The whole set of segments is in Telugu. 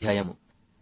అధ్యాయము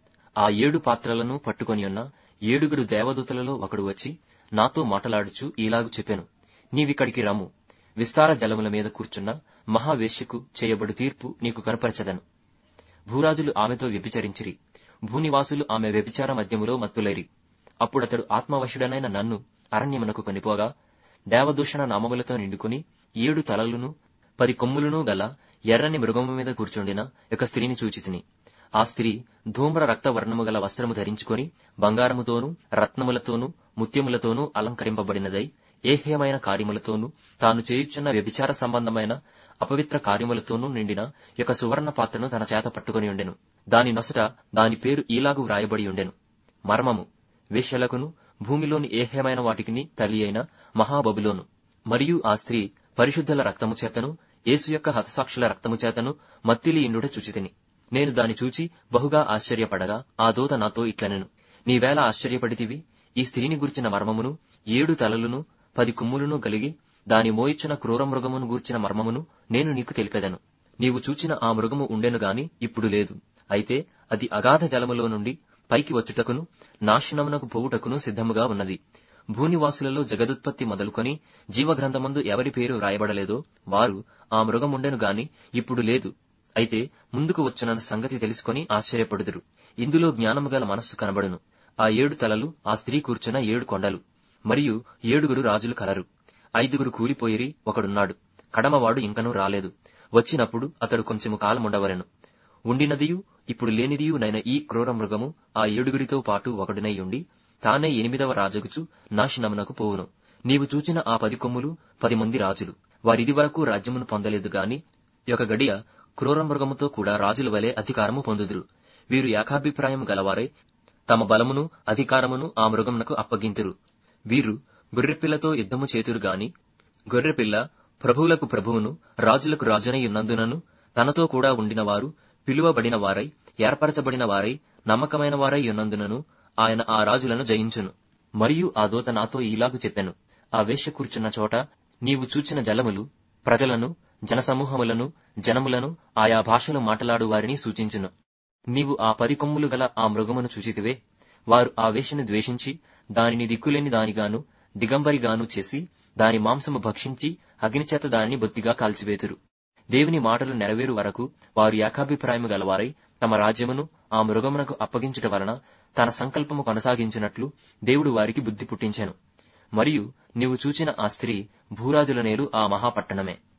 ఆ ఏడు పాత్రలను పట్టుకొని ఉన్న ఏడుగురు దేవదూతలలో ఒకడు వచ్చి నాతో మాటలాడుచు ఈలాగు చెప్పెను నీవిక్కడికి రమ్ము విస్తార జలముల మీద కూర్చున్న మహావేశ్యకు చేయబడు తీర్పు నీకు కనపరచదను భూరాజులు ఆమెతో వ్యభిచరించిరి భూనివాసులు ఆమె వ్యభిచార మధ్యములో మత్తులైరి అప్పుడతడు ఆత్మవశుడనైన నన్ను అరణ్యమునకు కొనిపోగా దేవదూషణ నామములతో నిండుకుని ఏడు తలలును పది కొమ్ములును గల ఎర్రని మృగము మీద కూర్చుండిన ఒక స్త్రీని చూచితిని ఆ స్త్రీ ధూమ్ర రక్త వర్ణము గల వస్త్రము ధరించుకొని బంగారముతోనూ రత్నములతోనూ ముత్యములతోనూ అలంకరింపబడినదై ఏహ్యమైన కార్యములతోనూ తాను చేయుచున్న వ్యభిచార సంబంధమైన అపవిత్ర కార్యములతోనూ నిండిన యొక్క సువర్ణ పాత్రను తన చేత పట్టుకొని ఉండెను దాని నొసట దాని పేరు ఈలాగు వ్రాయబడి ఉండెను మర్మము వేశ్యలకును భూమిలోని ఏహ్యమైన వాటికిని తల్లి అయిన మహాబబులోను మరియు ఆ స్త్రీ పరిశుద్ధుల రక్తము చేతను యేసు యొక్క హతసాక్షుల రక్తము చేతను మత్తిలి ఇండుట చూచితిని నేను దాని చూచి బహుగా ఆశ్చర్యపడగా ఆ దూత నాతో ఇట్లనెను నీవేళ ఆశ్చర్యపడితివి ఈ స్త్రీని గుర్చిన మర్మమును ఏడు తలలును పది కుమ్ములను కలిగి దాని మోయిచ్చిన క్రూర మృగమును గూర్చిన మర్మమును నేను నీకు తెలిపెదను నీవు చూచిన ఆ మృగము ఉండెను గాని ఇప్పుడు లేదు అయితే అది అగాధ జలములో నుండి పైకి వచ్చుటకును నాశనమునకు పోవుటకును సిద్ధముగా ఉన్నది భూనివాసులలో జగదుత్పత్తి మొదలుకొని జీవగ్రంథమందు ఎవరి పేరు రాయబడలేదో వారు ఆ మృగముండెను గాని ఇప్పుడు లేదు అయితే ముందుకు వచ్చునన్న సంగతి తెలుసుకొని ఆశ్చర్యపడుదురు ఇందులో జ్ఞానము గల మనస్సు కనబడును ఆ ఏడు తలలు ఆ స్త్రీ కూర్చున్న ఏడు కొండలు మరియు ఏడుగురు రాజులు కలరు ఐదుగురు కూలిపోయిరి ఒకడున్నాడు కడమవాడు ఇంకనూ రాలేదు వచ్చినప్పుడు అతడు కొంచెము కాలముండవలెను ఉండినదియు ఇప్పుడు లేనిదియు నైన ఈ క్రూర మృగము ఆ ఏడుగురితో పాటు ఒకడునై ఉండి తానే ఎనిమిదవ రాజగుచు నాశనమునకు పోవును నీవు చూచిన ఆ పది కొమ్ములు పది మంది రాజులు వారిది వరకు రాజ్యమును పొందలేదు గాని ఒక గడియ క్రూర మృగముతో కూడా రాజుల వలె అధికారము పొందుదురు వీరు ఏకాభిప్రాయం గలవారై తమ బలమును అధికారమును ఆ మృగమునకు అప్పగింతురు వీరు గొర్రెపిల్లతో యుద్ధము చేతురు గాని గొర్రెపిల్ల ప్రభువులకు ప్రభువును రాజులకు రాజునై ఉన్నందునను తనతో కూడా ఉండిన వారు పిలువబడిన వారై ఏర్పరచబడిన వారై నమ్మకమైన వారై ఉన్నందునను ఆయన ఆ రాజులను జయించును మరియు ఆ దూత నాతో ఈలాగు చెప్పెను ఆ వేశ్య కూర్చున్న చోట నీవు చూచిన జలములు ప్రజలను జనసమూహములను జనములను ఆయా భాషలు మాట్లాడు వారిని సూచించును నీవు ఆ పది కొమ్ములు గల ఆ మృగమును చూచితివే వారు ఆ వేషను ద్వేషించి దానిని దిక్కులేని దానిగాను దిగంబరిగాను చేసి దాని మాంసము భక్షించి అగ్నిచేత దానిని బొత్తిగా కాల్చివేతురు దేవుని మాటలు నెరవేరు వరకు వారు ఏకాభిప్రాయము గలవారై తమ రాజ్యమును ఆ మృగమునకు అప్పగించుట వలన తన సంకల్పము కొనసాగించినట్లు దేవుడు వారికి బుద్ధి పుట్టించెను మరియు నీవు చూచిన ఆ స్త్రీ భూరాజుల నేలు ఆ మహాపట్టణమే